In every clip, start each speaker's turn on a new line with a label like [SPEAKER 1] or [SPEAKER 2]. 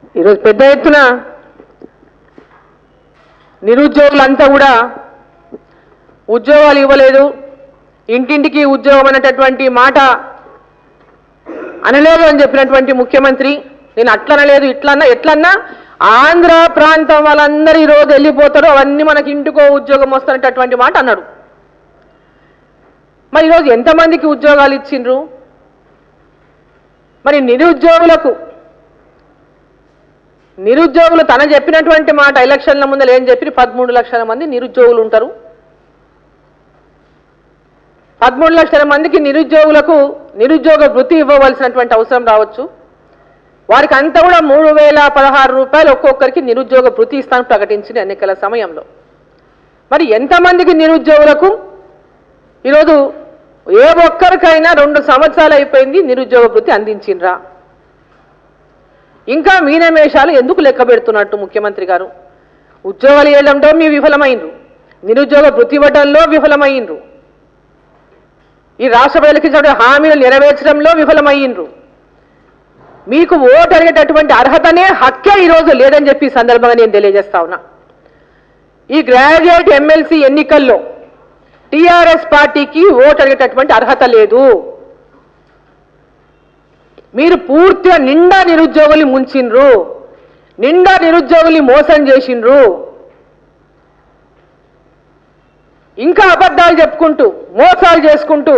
[SPEAKER 1] ఈరోజు పెద్ద ఎత్తున నిరుద్యోగులంతా కూడా ఉద్యోగాలు ఇవ్వలేదు ఇంటింటికి ఉద్యోగం అనేటటువంటి మాట అనలేదు అని చెప్పినటువంటి ముఖ్యమంత్రి నేను అట్లా అనలేదు ఇట్లన్నా ఎట్లన్నా ఆంధ్ర ప్రాంతం వాళ్ళందరూ ఈరోజు వెళ్ళిపోతారు అవన్నీ మనకి ఇంటికో ఉద్యోగం వస్తున్నటువంటి మాట అన్నాడు మరి ఈరోజు ఎంతమందికి ఉద్యోగాలు ఇచ్చిండ్రు మరి నిరుద్యోగులకు నిరుద్యోగులు తన చెప్పినటువంటి మాట ఎలక్షన్ల ముందర ఏం చెప్పి పదమూడు లక్షల మంది నిరుద్యోగులు ఉంటారు పదమూడు లక్షల మందికి నిరుద్యోగులకు నిరుద్యోగ వృత్తి ఇవ్వవలసినటువంటి అవసరం రావచ్చు వారికి అంతా కూడా మూడు వేల పదహారు రూపాయలు ఒక్కొక్కరికి నిరుద్యోగ వృత్తి ఇస్తాను ప్రకటించిన ఎన్నికల సమయంలో మరి ఎంతమందికి నిరుద్యోగులకు ఈరోజు ఏ ఒక్కరికైనా రెండు సంవత్సరాలు అయిపోయింది నిరుద్యోగ వృత్తి అందించిండ్రా ఇంకా మీనమేషాలు ఎందుకు లెక్క పెడుతున్నట్టు ముఖ్యమంత్రి గారు ఉద్యోగాలు ఇవ్వడంలో మీ విఫలమైండ్రు నిరుద్యోగ వృత్తి ఇవ్వడంలో విఫలమైండ్రు ఈ రాష్ట్ర ప్రజలకు ఇచ్చిన హామీలు నెరవేర్చడంలో విఫలమయ్యిండ్రు మీకు ఓటు అడిగేటటువంటి అర్హతనే హక్కే ఈరోజు లేదని చెప్పి ఈ సందర్భంగా నేను తెలియజేస్తా ఉన్నా ఈ గ్రాడ్యుయేట్ ఎమ్మెల్సీ ఎన్నికల్లో టీఆర్ఎస్ పార్టీకి ఓటు అడిగేటటువంటి అర్హత లేదు మీరు పూర్తిగా నిండా నిరుద్యోగుల్ని ముంచిండ్రు నిండా నిరుద్యోగుల్ని మోసం చేసిండ్రు ఇంకా అబద్ధాలు చెప్పుకుంటూ మోసాలు చేసుకుంటూ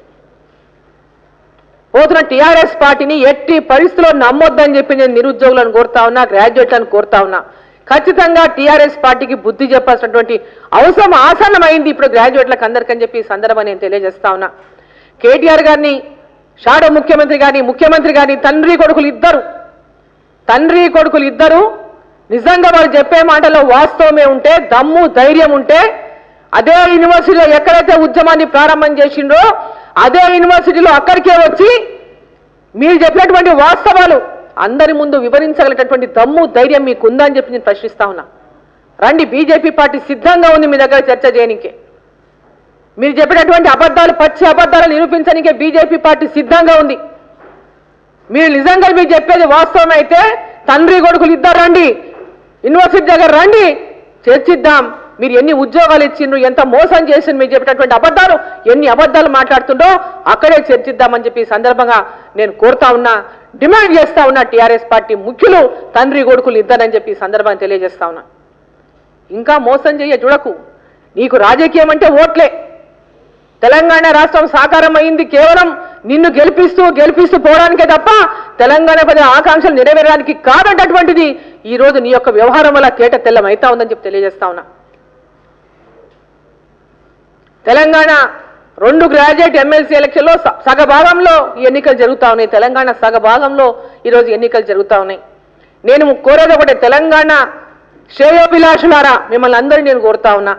[SPEAKER 1] పోతున్న టీఆర్ఎస్ పార్టీని ఎట్టి పరిస్థితిలో నమ్మొద్దని చెప్పి నేను నిరుద్యోగులను కోరుతా ఉన్నా గ్రాడ్యుయేట్లను కోరుతా ఉన్నా ఖచ్చితంగా టీఆర్ఎస్ పార్టీకి బుద్ధి చెప్పాల్సినటువంటి అవసరం ఆసన్నమైంది ఇప్పుడు గ్రాడ్యుయేట్లకు అందరికని చెప్పి ఈ సందర్భం నేను తెలియజేస్తా ఉన్నా కేటీఆర్ గారిని షాడో ముఖ్యమంత్రి గారిని ముఖ్యమంత్రి గారిని తండ్రి కొడుకులు ఇద్దరు తండ్రి కొడుకులు ఇద్దరు నిజంగా వాళ్ళు చెప్పే మాటలో వాస్తవమే ఉంటే దమ్ము ధైర్యం ఉంటే అదే యూనివర్సిటీలో ఎక్కడైతే ఉద్యమాన్ని ప్రారంభం చేసిండ్రో అదే యూనివర్సిటీలో అక్కడికే వచ్చి మీరు చెప్పినటువంటి వాస్తవాలు అందరి ముందు వివరించగలిగినటువంటి దమ్ము ధైర్యం మీకు ఉందా అని చెప్పి నేను ప్రశ్నిస్తా ఉన్నా రండి బీజేపీ పార్టీ సిద్ధంగా ఉంది మీ దగ్గర చర్చ చేయనికే మీరు చెప్పినటువంటి అబద్ధాలు పచ్చి అబద్ధాలు నిరూపించడానికే బీజేపీ పార్టీ సిద్ధంగా ఉంది మీరు నిజంగా మీరు చెప్పేది వాస్తవం అయితే తండ్రి కొడుకులు ఇద్దరు రండి యూనివర్సిటీ దగ్గర రండి చర్చిద్దాం మీరు ఎన్ని ఉద్యోగాలు ఇచ్చిండ్రు ఎంత మోసం చేసిండ్రు మీరు చెప్పినటువంటి అబద్ధాలు ఎన్ని అబద్ధాలు మాట్లాడుతుండో అక్కడే చర్చిద్దామని చెప్పి ఈ సందర్భంగా నేను కోరుతా ఉన్నా డిమాండ్ చేస్తా ఉన్నా టీఆర్ఎస్ పార్టీ ముఖ్యులు తండ్రి కొడుకులు ఇద్దరని చెప్పి ఈ సందర్భాన్ని తెలియజేస్తా ఉన్నా ఇంకా మోసం చెయ్య చూడకు నీకు రాజకీయం అంటే ఓట్లే తెలంగాణ రాష్ట్రం సాకారం అయింది కేవలం నిన్ను గెలిపిస్తూ గెలిపిస్తూ పోవడానికే తప్ప తెలంగాణ ప్రజల ఆకాంక్షలు నెరవేరడానికి కాదంటటువంటిది ఈ రోజు నీ యొక్క వ్యవహారం వల్ల తేట తెల్లం అవుతా ఉందని చెప్పి తెలియజేస్తా ఉన్నా తెలంగాణ రెండు గ్రాడ్యుయేట్ ఎమ్మెల్సీ ఎలక్షన్లో స- సగభాగంలో ఈ ఎన్నికలు జరుగుతా ఉన్నాయి తెలంగాణ సగభాగంలో ఈరోజు ఎన్నికలు జరుగుతా ఉన్నాయి నేను కోరేది ఒకటే తెలంగాణ శ్రేయోభిలాషులారా మిమ్మల్ని అందరినీ నేను కోరుతా ఉన్నా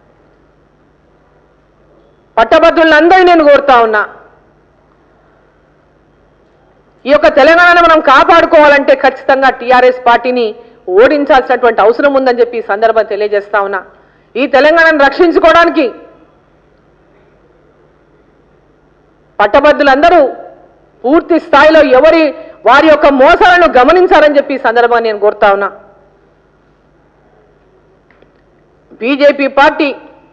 [SPEAKER 1] పట్టభద్రులందరినీ నేను కోరుతా ఉన్నా ఈ యొక్క తెలంగాణను మనం కాపాడుకోవాలంటే ఖచ్చితంగా టీఆర్ఎస్ పార్టీని ఓడించాల్సినటువంటి అవసరం ఉందని చెప్పి ఈ సందర్భం తెలియజేస్తా ఉన్నా ఈ తెలంగాణను రక్షించుకోవడానికి పట్టభద్రులందరూ పూర్తి స్థాయిలో ఎవరి వారి యొక్క మోసాలను గమనించాలని చెప్పి ఈ సందర్భాన్ని నేను కోరుతా ఉన్నా బీజేపీ పార్టీ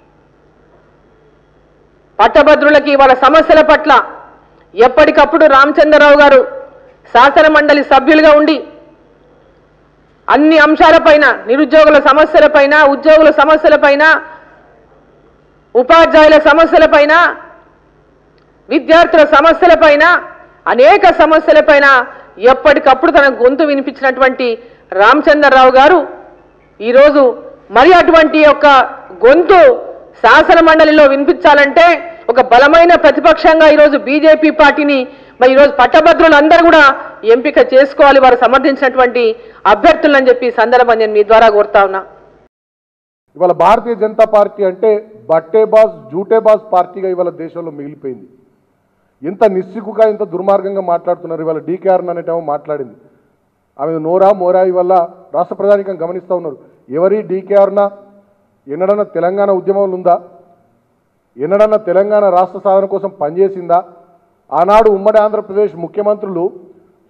[SPEAKER 1] పట్టభద్రులకి వాళ్ళ సమస్యల పట్ల ఎప్పటికప్పుడు రామచంద్రరావు గారు శాసన మండలి సభ్యులుగా ఉండి అన్ని అంశాలపైన నిరుద్యోగుల సమస్యలపైన ఉద్యోగుల సమస్యలపైన ఉపాధ్యాయుల సమస్యలపైన విద్యార్థుల సమస్యలపైన అనేక సమస్యలపైన ఎప్పటికప్పుడు తన గొంతు వినిపించినటువంటి రామచంద్రరావు గారు ఈరోజు మరి అటువంటి యొక్క గొంతు శాసన మండలిలో వినిపించాలంటే ఒక బలమైన ప్రతిపక్షంగా ఈరోజు బీజేపీ పార్టీని మరి ఈరోజు పట్టభద్రులు అందరూ కూడా ఎంపిక చేసుకోవాలి వారు సమర్థించినటువంటి అభ్యర్థులని చెప్పి ఈ సందర్భం నేను మీ ద్వారా కోరుతా ఉన్నా
[SPEAKER 2] ఇవాళ భారతీయ జనతా పార్టీ అంటే బట్టే బాస్ జూటే బాస్ పార్టీగా ఇవాళ దేశంలో మిగిలిపోయింది ఇంత నిస్సిగ్గుగా ఇంత దుర్మార్గంగా మాట్లాడుతున్నారు ఇవాళ డీకేఆర్ అనేటేమో మాట్లాడింది ఆమె నోరా మోరా ఇవాళ రాష్ట్ర ప్రధానికం గమనిస్తూ ఉన్నారు ఎవరి డీకేఆర్నా ఎన్నడన్నా తెలంగాణ ఉద్యమంలో ఉందా ఎన్నడన్నా తెలంగాణ రాష్ట్ర సాధన కోసం పనిచేసిందా ఆనాడు ఉమ్మడి ఆంధ్రప్రదేశ్ ముఖ్యమంత్రులు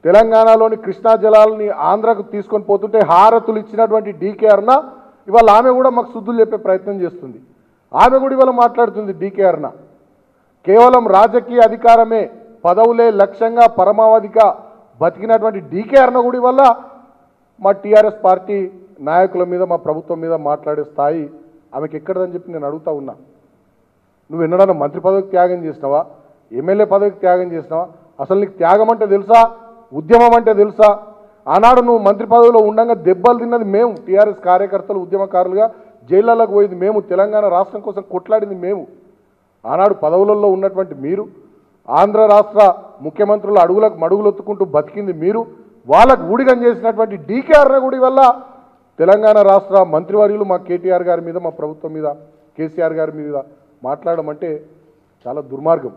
[SPEAKER 2] తెలంగాణలోని కృష్ణా జలాలని ఆంధ్రకు తీసుకొని పోతుంటే హారతులు ఇచ్చినటువంటి డీకే అర్ణ ఇవాళ ఆమె కూడా మాకు శుద్ధులు చెప్పే ప్రయత్నం చేస్తుంది ఆమె కూడా ఇవాళ మాట్లాడుతుంది డీకే అర్ణ కేవలం రాజకీయ అధికారమే పదవులే లక్ష్యంగా పరమావధిగా బతికినటువంటి డీకే అర్ణ కూడా వల్ల మా టీఆర్ఎస్ పార్టీ నాయకుల మీద మా ప్రభుత్వం మీద మాట్లాడే స్థాయి ఆమెకి ఎక్కడదని చెప్పి నేను అడుగుతా ఉన్నా నువ్వు ఎన్నడన్నా మంత్రి పదవికి త్యాగం చేసినావా ఎమ్మెల్యే పదవికి త్యాగం చేసినావా అసలు నీకు త్యాగం అంటే తెలుసా ఉద్యమం అంటే తెలుసా ఆనాడు నువ్వు మంత్రి పదవిలో ఉండగా దెబ్బలు తిన్నది మేము టీఆర్ఎస్ కార్యకర్తలు ఉద్యమకారులుగా జైళ్ళలోకి పోయింది మేము తెలంగాణ రాష్ట్రం కోసం కొట్లాడింది మేము ఆనాడు పదవులలో ఉన్నటువంటి మీరు ఆంధ్ర రాష్ట్ర ముఖ్యమంత్రుల అడుగులకు మడుగులొత్తుకుంటూ బతికింది మీరు వాళ్ళకు ఊడిగం చేసినటువంటి డీకేఆర్ గుడి వల్ల తెలంగాణ రాష్ట్ర మంత్రివర్యులు మా కేటీఆర్ గారి మీద మా ప్రభుత్వం మీద కేసీఆర్ గారి మీద మాట్లాడడం అంటే చాలా దుర్మార్గం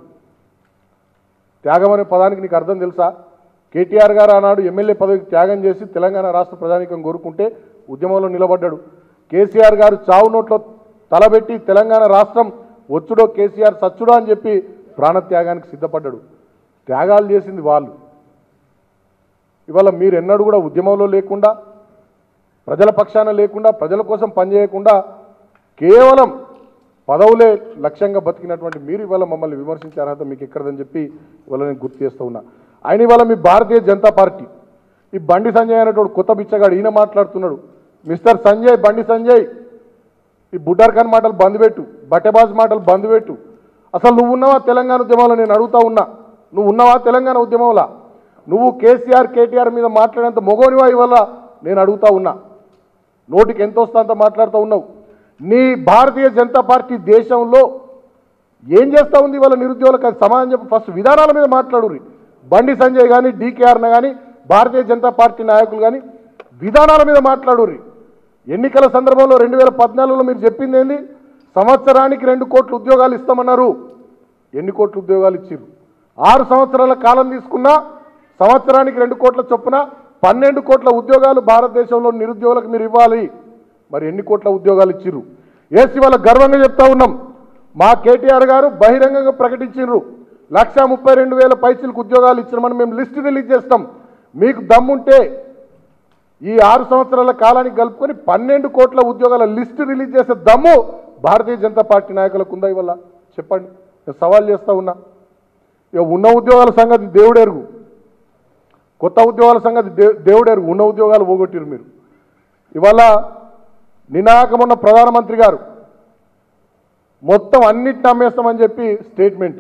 [SPEAKER 2] త్యాగం అనే పదానికి నీకు అర్థం తెలుసా కేటీఆర్ గారు ఆనాడు ఎమ్మెల్యే పదవికి త్యాగం చేసి తెలంగాణ రాష్ట్ర ప్రజానికం కోరుకుంటే ఉద్యమంలో నిలబడ్డాడు కేసీఆర్ గారు చావు నోట్లో తలబెట్టి తెలంగాణ రాష్ట్రం వచ్చుడో కేసీఆర్ సచ్చుడో అని చెప్పి ప్రాణత్యాగానికి సిద్ధపడ్డాడు త్యాగాలు చేసింది వాళ్ళు ఇవాళ మీరు ఎన్నడూ కూడా ఉద్యమంలో లేకుండా ప్రజల పక్షాన లేకుండా ప్రజల కోసం పనిచేయకుండా కేవలం పదవులే లక్ష్యంగా బతికినటువంటి మీరు ఇవాళ మమ్మల్ని విమర్శించే అర్హత మీకు ఎక్కడదని చెప్పి ఇవాళ నేను గుర్తు చేస్తూ ఉన్నా ఆయన ఇవాళ మీ భారతీయ జనతా పార్టీ ఈ బండి సంజయ్ అనేటువంటి కొత్త బిచ్చగాడు ఈయన మాట్లాడుతున్నాడు మిస్టర్ సంజయ్ బండి సంజయ్ ఈ బుడ్డార్ ఖాన్ మాటలు బంద్ పెట్టు బట్టెబాజ్ మాటలు బంద్ పెట్టు అసలు నువ్వు ఉన్నావా తెలంగాణ ఉద్యమంలో నేను అడుగుతా ఉన్నా నువ్వు ఉన్నావా తెలంగాణ ఉద్యమంలో నువ్వు కేసీఆర్ కేటీఆర్ మీద మాట్లాడేంత మొగోనివా ఇవాళ నేను అడుగుతా ఉన్నా నోటికి ఎంత వస్తా అంత మాట్లాడుతూ ఉన్నావు నీ భారతీయ జనతా పార్టీ దేశంలో ఏం చేస్తూ ఉంది వాళ్ళ నిరుద్యోగులకు అది సమాధానం చెప్పి ఫస్ట్ విధానాల మీద మాట్లాడుర్రి బండి సంజయ్ కానీ డీకేఆర్న కానీ భారతీయ జనతా పార్టీ నాయకులు కానీ విధానాల మీద మాట్లాడుర్రి ఎన్నికల సందర్భంలో రెండు వేల పద్నాలుగులో మీరు చెప్పింది ఏంది సంవత్సరానికి రెండు కోట్ల ఉద్యోగాలు ఇస్తామన్నారు ఎన్ని కోట్ల ఉద్యోగాలు ఇచ్చిర్రు ఆరు సంవత్సరాల కాలం తీసుకున్నా సంవత్సరానికి రెండు కోట్ల చొప్పున పన్నెండు కోట్ల ఉద్యోగాలు భారతదేశంలో నిరుద్యోగులకు మీరు ఇవ్వాలి మరి ఎన్ని కోట్ల ఉద్యోగాలు ఇచ్చిర్రు ఏసీ వాళ్ళ గర్వంగా చెప్తా ఉన్నాం మా కేటీఆర్ గారు బహిరంగంగా ప్రకటించారు లక్ష ముప్పై రెండు వేల పైసలకు ఉద్యోగాలు ఇచ్చినామని మేము లిస్ట్ రిలీజ్ చేస్తాం మీకు దమ్ముంటే ఈ ఆరు సంవత్సరాల కాలానికి కలుపుకొని పన్నెండు కోట్ల ఉద్యోగాల లిస్టు రిలీజ్ చేసే దమ్ము భారతీయ జనతా పార్టీ నాయకులకు ఉందా ఇవల్ల చెప్పండి నేను సవాల్ చేస్తా ఉన్నా ఇక ఉన్న ఉద్యోగాల సంగతి దేవుడెరుగు కొత్త ఉద్యోగాల సంగతి దే దేవుడెరుగు ఉన్న ఉద్యోగాలు పోగొట్టిరు మీరు ఇవాళ నినాకమున్న ప్రధానమంత్రి గారు మొత్తం అన్నిటిని అమ్మేస్తామని చెప్పి స్టేట్మెంటు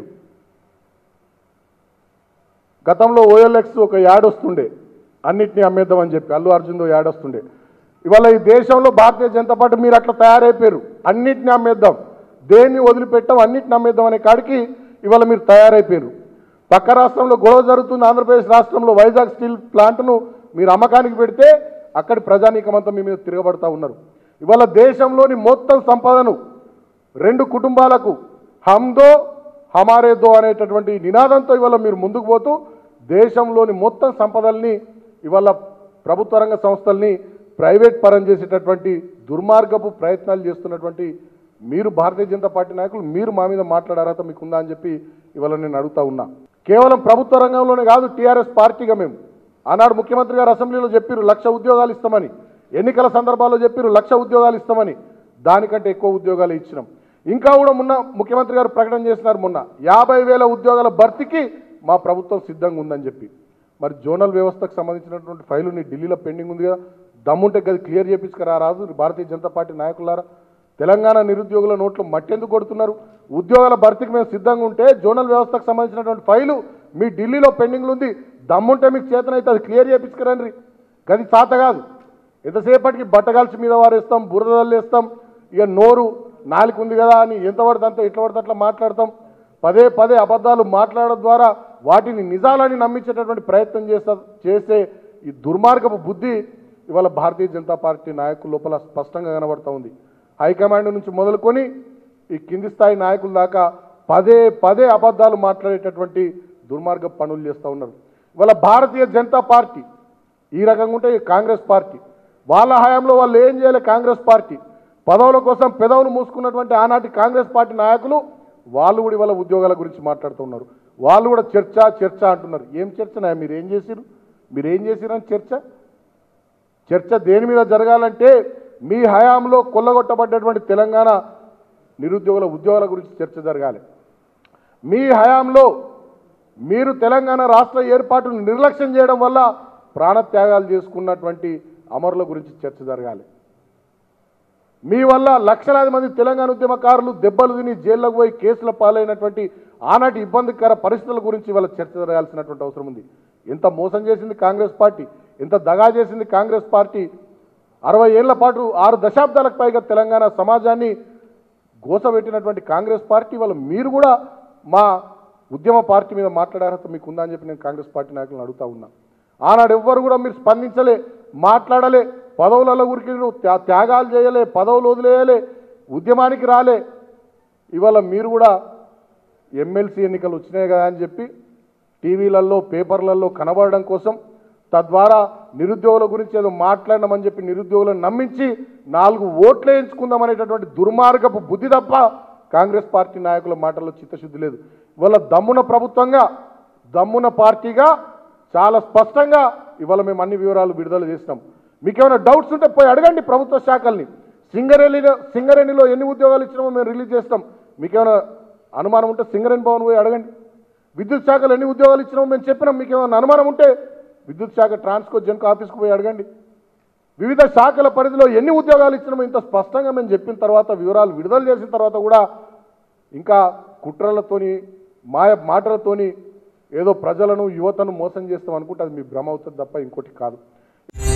[SPEAKER 2] గతంలో ఓఎల్ఎక్స్ ఒక యాడ్ వస్తుండే అన్నిటినీ అమ్మేద్దామని చెప్పి అల్లు అర్జున్తో యాడ్ వస్తుండే ఇవాళ ఈ దేశంలో భారతీయ జనతా పార్టీ మీరు అట్లా తయారైపోయారు అన్నిటిని అమ్మేద్దాం దేన్ని వదిలిపెట్టాం అన్నిటిని అమ్మేద్దాం అనే కాడికి ఇవాళ మీరు తయారైపోయారు పక్క రాష్ట్రంలో గొడవ జరుగుతుంది ఆంధ్రప్రదేశ్ రాష్ట్రంలో వైజాగ్ స్టీల్ ప్లాంట్ను మీరు అమ్మకానికి పెడితే అక్కడి ప్రజానీకమంతా మీ మీద తిరగబడతా ఉన్నారు ఇవాళ దేశంలోని మొత్తం సంపదను రెండు కుటుంబాలకు హమ్దో హమారేదో అనేటటువంటి నినాదంతో ఇవాళ మీరు ముందుకు పోతూ దేశంలోని మొత్తం సంపదల్ని ఇవాళ ప్రభుత్వ రంగ సంస్థల్ని ప్రైవేట్ పరం చేసేటటువంటి దుర్మార్గపు ప్రయత్నాలు చేస్తున్నటువంటి మీరు భారతీయ జనతా పార్టీ నాయకులు మీరు మా మీద మాట్లాడే అర్హత మీకు ఉందా అని చెప్పి ఇవాళ నేను అడుగుతా ఉన్నా కేవలం ప్రభుత్వ రంగంలోనే కాదు టీఆర్ఎస్ పార్టీగా మేము ఆనాడు ముఖ్యమంత్రి గారు అసెంబ్లీలో చెప్పారు లక్ష ఉద్యోగాలు ఇస్తామని ఎన్నికల సందర్భాల్లో చెప్పారు లక్ష ఉద్యోగాలు ఇస్తామని దానికంటే ఎక్కువ ఉద్యోగాలు ఇచ్చినాం ఇంకా కూడా మొన్న ముఖ్యమంత్రి గారు ప్రకటన చేసినారు మొన్న యాభై వేల ఉద్యోగాల భర్తీకి మా ప్రభుత్వం సిద్ధంగా ఉందని చెప్పి మరి జోనల్ వ్యవస్థకు సంబంధించినటువంటి ఫైలు నీ ఢిల్లీలో పెండింగ్ ఉంది కదా దమ్ముంటే గది క్లియర్ చేపించుకురా రాదు భారతీయ జనతా పార్టీ నాయకులారా తెలంగాణ నిరుద్యోగుల నోట్లో మట్టెందుకు కొడుతున్నారు ఉద్యోగాల భర్తీకి మేము సిద్ధంగా ఉంటే జోనల్ వ్యవస్థకు సంబంధించినటువంటి ఫైలు మీ ఢిల్లీలో పెండింగ్లు ఉంది దమ్ముంటే మీకు చేతనైతే అది క్లియర్ చేపించుకురండి గది చాత కాదు ఎంతసేపటికి బట్టగాల్చి మీద వారేస్తాం బురదలు వేస్తాం ఇక నోరు నాలుగు ఉంది కదా అని ఎంత పడితే అంత ఇట్లా పడితే అట్లా మాట్లాడతాం పదే పదే అబద్ధాలు మాట్లాడడం ద్వారా వాటిని నిజాలని నమ్మించేటటువంటి ప్రయత్నం చేస్తా చేసే ఈ దుర్మార్గపు బుద్ధి ఇవాళ భారతీయ జనతా పార్టీ నాయకుల లోపల స్పష్టంగా కనబడతా ఉంది హైకమాండ్ నుంచి మొదలుకొని ఈ కింది స్థాయి నాయకుల దాకా పదే పదే అబద్ధాలు మాట్లాడేటటువంటి దుర్మార్గ పనులు చేస్తూ ఉన్నారు ఇవాళ భారతీయ జనతా పార్టీ ఈ రకంగా ఉంటే ఈ కాంగ్రెస్ పార్టీ వాళ్ళ హయాంలో వాళ్ళు ఏం చేయలే కాంగ్రెస్ పార్టీ పదవుల కోసం పెదవులు మూసుకున్నటువంటి ఆనాటి కాంగ్రెస్ పార్టీ నాయకులు వాళ్ళు కూడా ఇవాళ ఉద్యోగాల గురించి మాట్లాడుతున్నారు వాళ్ళు కూడా చర్చ చర్చ అంటున్నారు ఏం చర్చనా మీరు ఏం చేసిరు మీరు ఏం చేసిరని చర్చ చర్చ దేని మీద జరగాలంటే మీ హయాంలో కొల్లగొట్టబడ్డటువంటి తెలంగాణ నిరుద్యోగుల ఉద్యోగాల గురించి చర్చ జరగాలి మీ హయాంలో మీరు తెలంగాణ రాష్ట్ర ఏర్పాటును నిర్లక్ష్యం చేయడం వల్ల ప్రాణత్యాగాలు చేసుకున్నటువంటి అమరుల గురించి చర్చ జరగాలి మీ వల్ల లక్షలాది మంది తెలంగాణ ఉద్యమకారులు దెబ్బలు తిని జైల్లోకి పోయి కేసుల పాలైనటువంటి ఆనాటి ఇబ్బందికర పరిస్థితుల గురించి వాళ్ళ చర్చ జరగాల్సినటువంటి అవసరం ఉంది ఎంత మోసం చేసింది కాంగ్రెస్ పార్టీ ఎంత దగా చేసింది కాంగ్రెస్ పార్టీ అరవై ఏళ్ల పాటు ఆరు దశాబ్దాలకు పైగా తెలంగాణ సమాజాన్ని గోసబెట్టినటువంటి కాంగ్రెస్ పార్టీ వాళ్ళు మీరు కూడా మా ఉద్యమ పార్టీ మీద మాట్లాడే అర్హత మీకు ఉందా అని చెప్పి నేను కాంగ్రెస్ పార్టీ నాయకులను అడుగుతా ఉన్నా ఆనాడు ఎవ్వరు కూడా మీరు స్పందించలే మాట్లాడలే పదవులలో గురికి త్యా- త్యాగాలు చేయలే పదవులు వదిలేయలే ఉద్యమానికి రాలే ఇవాళ మీరు కూడా ఎమ్మెల్సీ ఎన్నికలు వచ్చినాయి కదా అని చెప్పి టీవీలలో పేపర్లలో కనబడడం కోసం తద్వారా నిరుద్యోగుల గురించి ఏదో మాట్లాడమని చెప్పి నిరుద్యోగులను నమ్మించి నాలుగు ఓట్లు వేయించుకుందామనేటటువంటి దుర్మార్గపు బుద్ధి తప్ప కాంగ్రెస్ పార్టీ నాయకుల మాటల్లో చిత్తశుద్ధి లేదు ఇవాళ దమ్మున ప్రభుత్వంగా దమ్మున పార్టీగా చాలా స్పష్టంగా ఇవాళ మేము అన్ని వివరాలు విడుదల చేసినాం మీకు ఏమైనా డౌట్స్ ఉంటే పోయి అడగండి ప్రభుత్వ శాఖల్ని సింగరేణిలో సింగరేణిలో ఎన్ని ఉద్యోగాలు ఇచ్చినామో మేము రిలీజ్ చేస్తాం మీకేమైనా అనుమానం ఉంటే సింగరేణి భవన్ పోయి అడగండి విద్యుత్ శాఖలు ఎన్ని ఉద్యోగాలు ఇచ్చినామో మేము చెప్పినాం మీకు ఏమైనా అనుమానం ఉంటే విద్యుత్ శాఖ ట్రాన్స్కో జెన్కో ఆఫీస్కి పోయి అడగండి వివిధ శాఖల పరిధిలో ఎన్ని ఉద్యోగాలు ఇచ్చినామో ఇంత స్పష్టంగా మేము చెప్పిన తర్వాత వివరాలు విడుదల చేసిన తర్వాత కూడా ఇంకా కుట్రలతోని మాయ మాటలతోని ఏదో ప్రజలను యువతను మోసం చేస్తాం అనుకుంటే అది మీ భ్రమ అవుతుంది తప్ప ఇంకోటి కాదు